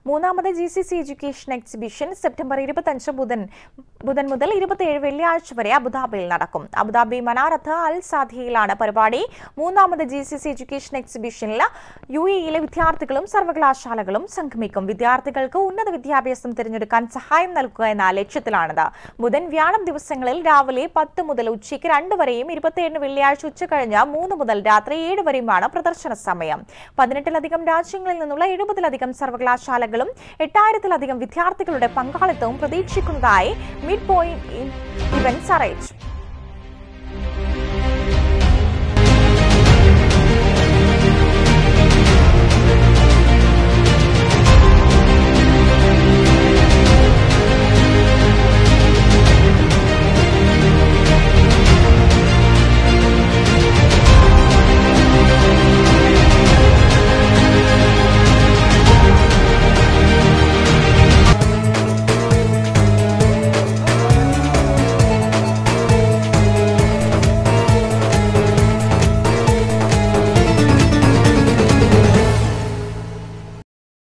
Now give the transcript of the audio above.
മൂന്നാമത് G C C education exhibition September ഇരുപത്തഞ്ച് ബുധൻ ബുധൻ മുതൽ ഇരുപത്തിയേഴ് വെള്ളിയാഴ്ച വരെ അബുദാബിയിൽ നടക്കും അബുദാബി മനാറത്ത് അൽ സാധിയയിലാണ് പരിപാടി മൂന്നാമത് ജി സി സി എഡ്യൂക്കേഷൻ എക്സിബിഷനിൽ യു എയിലെ വിദ്യാർത്ഥികളും സർവകലാശാലകളും സംഗമിക്കും വിദ്യാർത്ഥികൾക്ക് ഉന്നത വിദ്യാഭ്യാസം തിരഞ്ഞെടുക്കാൻ സഹായം നൽകുക എന്ന ലക്ഷ്യത്തിലാണിത് ബുധൻ വ്യാഴം ദിവസങ്ങളിൽ രാവിലെ പത്ത് മുതൽ ഉച്ചയ്ക്ക് രണ്ട് വരെയും ഇരുപത്തിയേഴിന് വെള്ളിയാഴ്ച ഉച്ചകഴിഞ്ഞ് മൂന്ന് മുതൽ രാത്രി ഏഴ് വരെയുമാണ് പ്രദർശന സമയം പതിനെട്ടിലധികം രാജ്യങ്ങളിൽ നിന്നുള്ള എഴുപതിലധികം സർവകലാശാലകളും എട്ടായിരത്തിലധികം വിദ്യാർത്ഥികളുടെ പങ്കാളിത്തവും പ്രതീക്ഷിക്കുന്നതായി മിഡ് പോയിന്റ് ഇവന്റ്സ് അറിയിച്ചു